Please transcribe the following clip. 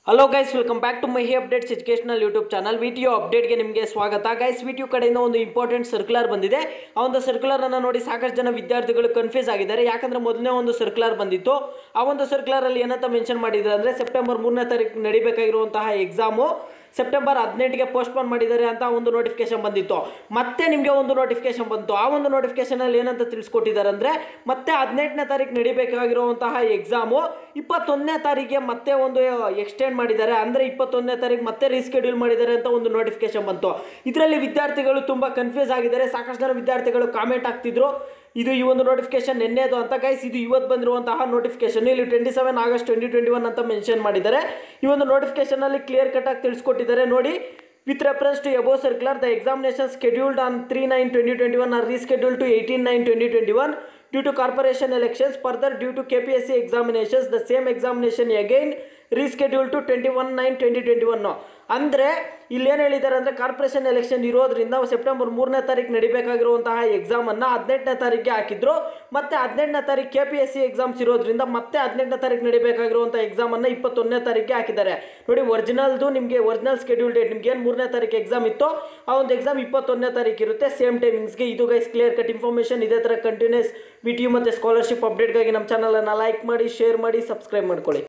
hello guys welcome back to my hi updates educational YouTube channel video ಅಪ್ಡೇಟ್ಗೆ ನಿಮಗೆ ಸ್ವಾಗತ guys video ಕಡೆಯಿಂದ ಒಂದು ಇಂಪಾರ್ಟೆಂಟ್ ಸರ್ಕ್ಯುಲರ್ ಬಂದಿದೆ ಆ ಒಂದು ಸರ್ಕ್ಯುಲರನ್ನು ನೋಡಿ ಸಾಕಷ್ಟು ಜನ ವಿದ್ಯಾರ್ಥಿಗಳು ಕನ್ಫ್ಯೂಸ್ ಆಗಿದ್ದಾರೆ ಯಾಕಂದರೆ ಮೊದಲನೇ ಒಂದು ಸರ್ಕ್ಯುಲರ್ ಬಂದಿತ್ತು ಆ ಒಂದು ಸರ್ಕ್ಯುಲರಲ್ಲಿ ಏನಂತ ಮೆನ್ಷನ್ ಮಾಡಿದ್ದಾರೆ ಅಂದರೆ ಸೆಪ್ಟೆಂಬರ್ ಮೂರನೇ ತಾರೀಕು ನಡಿಬೇಕಾಗಿರುವಂತಹ ಎಕ್ಸಾಮು ಸೆಪ್ಟೆಂಬರ್ ಹದಿನೆಂಟಿಗೆ ಪೋಸ್ಟ್ಪೋನ್ ಮಾಡಿದ್ದಾರೆ ಅಂತ ಒಂದು ನೋಟಿಫಿಕೇಶನ್ ಬಂದಿತ್ತು ಮತ್ತೆ ನಿಮಗೆ ಒಂದು ನೋಟಿಫಿಕೇಶನ್ ಬಂತು ಆ ಒಂದು ನೋಟಿಫಿಕೇಶನಲ್ಲಿ ಏನಂತ ತಿಳಿಸ್ಕೊಟ್ಟಿದ್ದಾರೆ ಅಂದರೆ ಮತ್ತೆ ಹದಿನೆಂಟನೇ ತಾರೀಕು ನಡಿಬೇಕಾಗಿರುವಂತಹ ಎಕ್ಸಾಮು ಇಪ್ಪತ್ತೊಂದನೇ ತಾರೀಕಿಗೆ ಮತ್ತೆ ಒಂದು ಎಕ್ಸ್ಟೆಂಡ್ ಮಾಡಿದ್ದಾರೆ ಅಂದರೆ ಇಪ್ಪತ್ತೊಂದನೇ ತಾರೀಕು ಮತ್ತೆ ರೀಸ್ಕೆಡ್ಯೂಲ್ ಮಾಡಿದ್ದಾರೆ ಅಂತ ಒಂದು ನೋಟಿಫಿಕೇಶನ್ ಬಂತು ಇದರಲ್ಲಿ ವಿದ್ಯಾರ್ಥಿಗಳು ತುಂಬ ಕನ್ಫ್ಯೂಸ್ ಆಗಿದ್ದಾರೆ ಸಾಕಷ್ಟು ಜನ ವಿದ್ಯಾರ್ಥಿಗಳು ಕಾಮೆಂಟ್ ಆಗ್ತಿದ್ರು ಇದು ಈ ಒಂದು ನೋಟಿಫಿಕೇಶನ್ ನಿನ್ನೆದು ಅಂತ ಗೈಸ್ ಇದು ಇವತ್ತು ಬಂದಿರುವಂತಹ ನೋಟಿಫಿಕೇಶನ್ ಇಲ್ಲಿ twenty seven August twenty twenty one ಅಂತ ಮೆನ್ಷನ್ ಮಾಡಿದ್ದಾರೆ ಈ ಒಂದು ನೋಟಿಫಿಕೇಶನಲ್ಲಿ ಕ್ಲಿಯರ್ ಕಟ್ ಆಗಿ ತಿಳಿಸ್ಕೊಟ್ಟಿದ್ದಾರೆ ನೋಡಿ with reference to above circular the examination scheduled on three nine twenty twenty one are reschedule to eighteen nine twenty twenty one due to corporation elections further due to K P S C examinations the same examination again reschedule to twenty one nine twenty twenty one ಅಂದರೆ ಇಲ್ಲೇನು ಹೇಳಿದ್ದಾರೆ ಅಂದರೆ corporation election ಇರೋದ್ರಿಂದ September ಮೂರನೇ ತಾರೀಕು ನಡಿಬೇಕಾಗಿರುವಂತಹ ಎಕ್ಸಾಮನ್ನು ಹದಿನೆಂಟನೇ ತಾರೀಕಿಗೆ ಹಾಕಿದ್ರು ಮತ್ತು ಹದಿನೆಂಟನೇ ತಾರೀಕು K P S C exams ಇರೋದ್ರಿಂದ ಮತ್ತೆ ಹದಿನೆಂಟನೇ ತಾರೀಕು ನಡಿಬೇಕಾಗಿರುವಂಥ ಎಕ್ಸಾಮನ್ನು ಇಪ್ಪತ್ತೊಂದನೇ ತಾರೀಕಿಗೆ ಹಾಕಿದ್ದಾರೆ ನೋಡಿ ಒರಿಜಿನಲ್ದು ನಿಮಗೆ ಒರಿಜಿನಲ್ ಸ್ಕೆಡ್ಯೂಲ್ ಡೇಟ್ ನಿಮ್ಗೆ ಏನು ಮೂರನೇ ತಾರೀಕು ಎಕ್ಸಾಮ್ ಇತ್ತು ಆ ಒಂದು ಎಕ್ಸಾಮ್ ಇಪ್ಪತ್ತೊಂದನೇ ತಾರೀಕು ಇರುತ್ತೆ ಸೇಮ್ ಟೈಮಿಂಗ್ಸ್ಗೆ ಇದು ಗೈಸ್ ಕ್ಲಿಯರ್ ಕಟ್ ಇನ್ಫಾರ್ಮೇಷನ್ ಇದೇ ಥರ ಕಂಟಿನ್ಯೂಸ್ ವಿ ಟಿ ಯು ಮತ್ತು ಸ್ಕಾಲರ್ಶಿಪ್ ಅಪ್ಡೇಟ್ಗಾಗಿ ನಮ್ಮ ಚಾನಲನ್ನು ಲೈಕ್ ಮಾಡಿ ಶೇರ್ ಮಾಡಿ ಸಬ್ಸ್ಕ್ರೈಬ್ ಮಾಡ್ಕೊಳ್ಳಿ